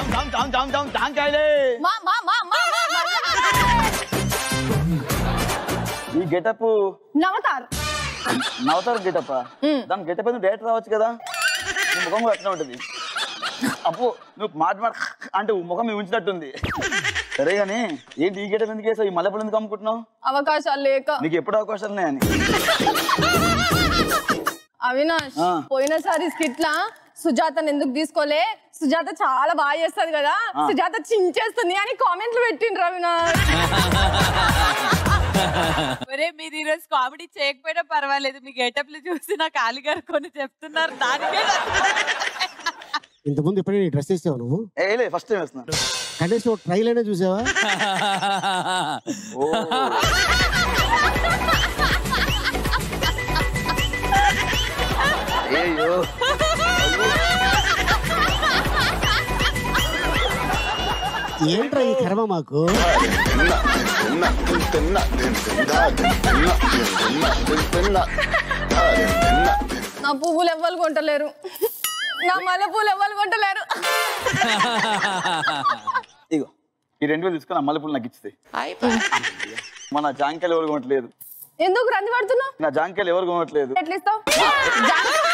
Jam జామ్ జామ్ జామ్ జాంకాయలే మా మా మా మా మా మా. ఈ గెటప్ నవతార్ నవతారు గెటప్ దాని గెటప్ ఎందుకు డైరెక్ట్ రావచ్చు కదా నీ ముఖం కూడా అట్లా ఉంటుంది అప్పు నువ్వు మాట మాట అంటే ముఖం మీద ఉంచినట్టుంది సరే కానీ ఏంటి ఈ గెటప్ ఎందుకు వేసావు ఈ మల్లెపూలు ఎందుకు అమ్ముకుంటున్నావు అవకాశాలు లేక నీకు ఎప్పుడు అవకాశాలు ఉన్నాయని అవినాష్ ఆ. పోయినసారి స్కిట్ లా సుజాతని ఎందుకు తీసుకోలే సుజాత చాలా బాగా చేస్తది కదా సుజాత చించేస్తుంది అని కామెంట్లు పెట్టిండ్రు అవినాష్ ఒరే మీరు ఈరోజు కామెడీ చేయకపోయినా పర్వాలేదు మీ గెటప్లు చూసి నాకు కాలిగారు కొన్ని చెప్తున్నారు దానికే ఇంతకుముందు ఎప్పుడైనా ఈ డ్రెస్ వేసావు నువ్వు ఏ లే ఫస్ట్ టైం వేస్తున్నా కనీసం ట్రైల్ అయినా చూసావా ఓ అయ్యో ఏంట్రా ఈ కర్మ మాకు నా పువ్వులు ఎవ్వరు కొంటలేరు నా మల్లె పూలు ఎవ్వరు కొంటలేరు ఇగో ఈ రెండు వేలు తీసుకుని మల్లెపూలు నాకు ఇచ్చితే మన జాంకాయలు ఎవరు కొనట్లేదు ఎందుకు రంది పడుతున్నావు నా జాంకాయలు ఎవరు కొనట్లేదు ఎట్లా ఇస్తావు